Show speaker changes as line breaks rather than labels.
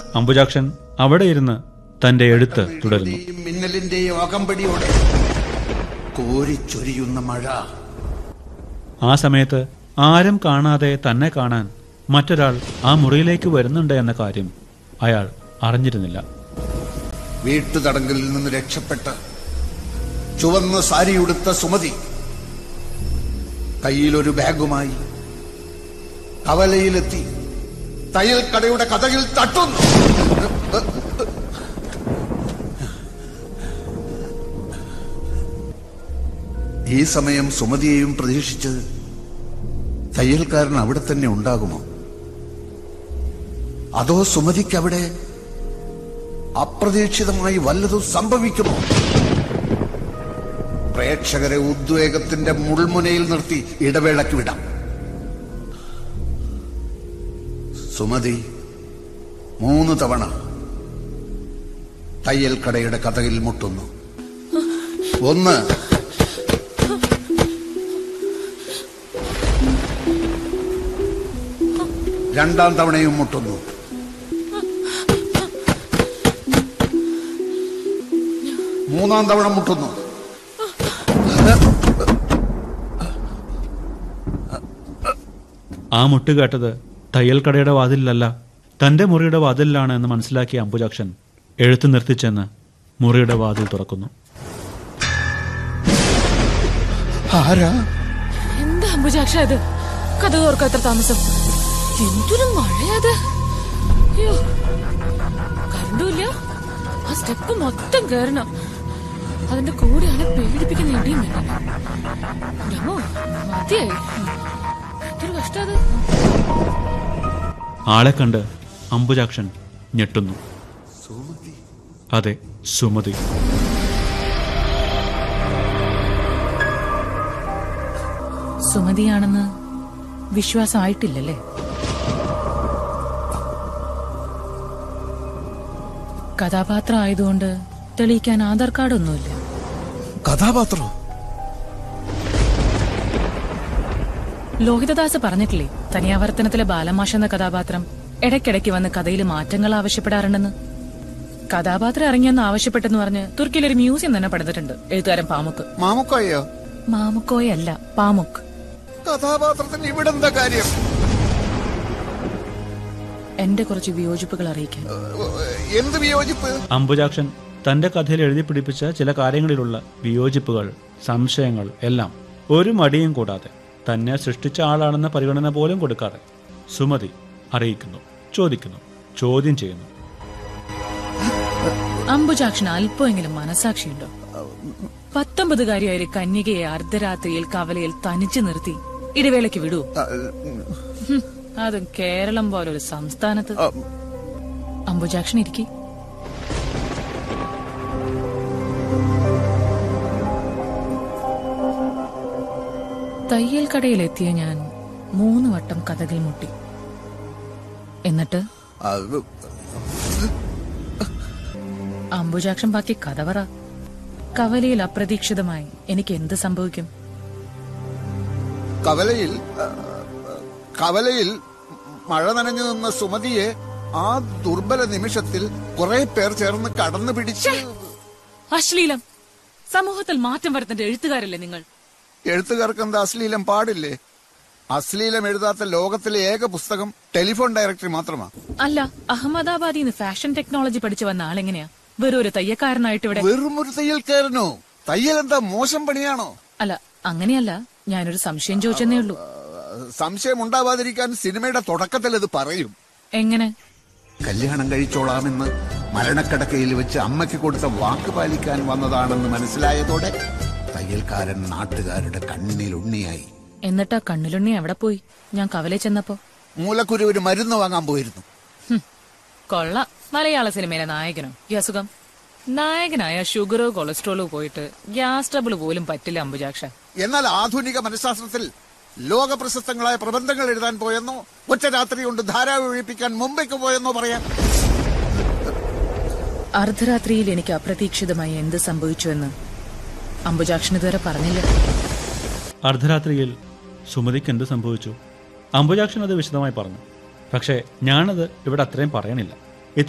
അംബുജാക്ഷൻ അവിടെ ഇരുന്ന് തന്റെ എഴുത്ത് തുടരുന്നു
ിന്റെയും മിന്നലിന്റെയും അകമ്പടിയോടെ കോരിച്ചൊരിയുന്ന മഴ
ആ സമയത്ത് ആരും കാണാതെ തന്നെ കാണാൻ മറ്റൊരാൾ ആ മുറിയിലേക്ക് വരുന്നുണ്ട് എന്ന കാര്യം അയാൾ അറിഞ്ഞിരുന്നില്ല
വീട്ടുതടങ്കലിൽ നിന്ന് രക്ഷപ്പെട്ട് ചുവന്ന സാരിയുടുത്ത സുമതി കയ്യിലൊരു ബാഗുമായി കവലയിലെത്തി തയ്യൽ കടയുടെ കഥകിൽ തട്ടുന്നു ഈ സമയം സുമതിയെയും പ്രതീക്ഷിച്ച് തയ്യൽക്കാരൻ അവിടെ തന്നെ ഉണ്ടാകുമോ അതോ സുമതിക്ക് അവിടെ അപ്രതീക്ഷിതമായി വല്ലതും സംഭവിക്കുമോ പ്രേക്ഷകരെ ഉദ്വേഗത്തിന്റെ മുൾമുനയിൽ നിർത്തി ഇടവേളയ്ക്ക് വിടാം സുമതി മൂന്ന് തവണ തയ്യൽ കടയുടെ കഥകിൽ മുട്ടുന്നു ഒന്ന് രണ്ടാം തവണയും മുട്ടുന്നു മൂന്നാം തവണ മുട്ടുന്നു
ആ മുട്ട് കേട്ടത് തയ്യൽ കടയുടെ വാതിലിലല്ല തന്റെ മുറിയുടെ വാതിലിലാണ് എന്ന് മനസ്സിലാക്കിയ അംബുജാക്ഷൻ എഴുത്ത് നിർത്തിച്ചെന്ന് മുറിയുടെ വാതിൽ തുറക്കുന്നു
ആരാ
എന്താ അംബുജാക്ഷ ഇത് കഥ തോർക്കാൻ എത്ര താമസം എന്തൊരു മഴയത് അയ്യോ കറണ്ടുമില്ല ആ സ്റ്റെപ്പ് മൊത്തം കേറണം അതിന്റെ കൂടെയാണ് പേടിപ്പിക്കുന്ന ഇടിയും വേണം രമോ മതിയായി എന്തൊരു കഷ്ടത്
ആളെ കണ്ട് അംബുജാക്ഷൻ ഞെട്ടുന്നു അതെ സുമതി
സുമതിയാണെന്ന് വിശ്വാസമായിട്ടില്ലല്ലേ കഥാപാത്രം ആയതുകൊണ്ട് തെളിയിക്കാൻ ആധാർ കാർഡൊന്നുമില്ല
കഥാപാത്രോ
ലോഹിതദാസ് പറഞ്ഞിട്ടില്ലേ തനിയാവർത്തനത്തിലെ ബാലമാഷ എന്ന കഥാപാത്രം ഇടയ്ക്കിടയ്ക്ക് വന്ന് കഥയിൽ മാറ്റങ്ങൾ ആവശ്യപ്പെടാറുണ്ടെന്ന് കഥാപാത്രം ഇറങ്ങിയെന്ന് ആവശ്യപ്പെട്ടെന്ന് പറഞ്ഞ് തുർക്കിയിൽ ഒരു മ്യൂസിയം തന്നെ പണിതിട്ടുണ്ട് എഴുത്തുകാരൻ പാമുക്ക്
മാമുക്കോയോ
മാമുക്കോയല്ല പാമുക്ക്
കഥാപാത്രത്തിന് ഇവിടെ എന്താ കാര്യം
എന്റെ കുറച്ച് വിയോജിപ്പുകൾ അറിയിക്കാൻ
എന്ത് വിയോജിപ്പ്
അംബുജാക്ഷൻ തന്റെ കഥയിൽ എഴുതി പിടിപ്പിച്ച ചില കാര്യങ്ങളിലുള്ള വിയോജിപ്പുകൾ സംശയങ്ങൾ എല്ലാം ഒരു മടിയും കൂടാതെ തന്നെ സൃഷ്ടിച്ച ആളാണെന്ന പരിഗണന പോലും കൊടുക്കാതെ സുമതി അറിയിക്കുന്നു ചോദിക്കുന്നു ചോദ്യം ചെയ്യുന്നു
അംബുജാക്ഷന് അല്പമെങ്കിലും മനസാക്ഷിയുണ്ടോ പത്തൊമ്പതുകാരിയായ ഒരു കന്യകയെ അർദ്ധരാത്രിയിൽ കവലയിൽ തനിച്ചു നിർത്തി ഇടവേളയ്ക്ക് വിടൂ ഹും, അതും കേരളം പോലൊരു സംസ്ഥാനത്ത് അംബുജാക്ഷൻ ഇരിക്കി തയ്യൽ കടയിലെത്തിയ ഞാൻ മൂന്ന് വട്ടം കഥകിൽ മുട്ടി എന്നിട്ട്
അത്
അംബുജാക്ഷൻ ബാക്കി കഥ പറ കവലയിൽ അപ്രതീക്ഷിതമായി എനിക്ക് എന്ത് സംഭവിക്കും
കവലയിൽ ആ, കവലയിൽ മഴ നനഞ്ഞു നിന്ന സുമതിയെ ആ ദുർബല നിമിഷത്തിൽ കുറെ പേർ ചേർന്ന് കടന്നു പിടിച്ച്
അശ്ലീലം സമൂഹത്തിൽ മാറ്റം വരുത്തേണ്ട എഴുത്തുകാരല്ലേ നിങ്ങൾ
എഴുത്തുകാർക്ക് എന്താ അശ്ലീലം പാടില്ലേ അശ്ലീലം എഴുതാത്ത ലോകത്തിലെ ഏക പുസ്തകം ടെലിഫോൺ ഡയറക്ടറി മാത്രമാ
അല്ല അഹമ്മദാബാദിൽ നിന്ന് ഫാഷൻ ടെക്നോളജി പഠിച്ചു വന്ന ആളെങ്ങനെയാ വെറും ഒരു തയ്യക്കാരനായിട്ട് ഇവിടെ
വെറും ഒരു തയ്യൽക്കാരനോ തയ്യൽ എന്താ മോശം പണിയാണോ
അല്ല അങ്ങനെയല്ല ഞാനൊരു സംശയം ചോദിച്ചെന്നേ ഉള്ളൂ
ആ, സംശയം ഉണ്ടാവാതിരിക്കാൻ സിനിമയുടെ തുടക്കത്തിൽ ഇത് പറയും
എങ്ങനെ
കല്യാണം കഴിച്ചോളാമെന്ന് മരണക്കിടക്കയിൽ വെച്ച് അമ്മയ്ക്ക് കൊടുത്ത വാക്ക് പാലിക്കാൻ വന്നതാണെന്ന് മനസ്സിലായതോടെ തയ്യൽക്കാരൻ നാട്ടുകാരുടെ കണ്ണിൽ ഉണ്ണിയായി
എന്നിട്ടാ കണ്ണിലുണ്ണി എവിടെ പോയി ഞാൻ കവലെ ചെന്നപ്പോ
മൂലക്കുരുവിന് മരുന്ന് വാങ്ങാൻ പോയിരുന്നു
ഹും, കൊള്ളാം മലയാള സിനിമയിലെ നായകനോ ഈ അസുഖം നായകനായ ഷുഗറോ കൊളസ്ട്രോളോ പോയിട്ട് ഗ്യാസ് ട്രബിൾ പോലും പറ്റില്ല അംബുജാക്ഷ
എന്നാൽ ആധുനിക മനഃശാസ്ത്രത്തിൽ ലോക പ്രശസ്തങ്ങളായ പ്രബന്ധങ്ങൾ എഴുതാൻ പോയെന്നോ ഒറ്റ രാത്രി കൊണ്ട് ധാരാവി ഒഴിപ്പിക്കാൻ മുംബൈക്ക് പോയെന്നോ പറയാം
അർദ്ധരാത്രിയിൽ എനിക്ക് അപ്രതീക്ഷിതമായി എന്ത് സംഭവിച്ചുവെന്ന് അംബുജാക്ഷൻ ഇതുവരെ പറഞ്ഞില്ല
അർദ്ധരാത്രിയിൽ സുമതിക്ക് എന്ത് സംഭവിച്ചു അംബുജാക്ഷൻ അത് വിശദമായി പറഞ്ഞു പക്ഷേ ഞാനത് ഇവിടെ അത്രയും പറയണില്ല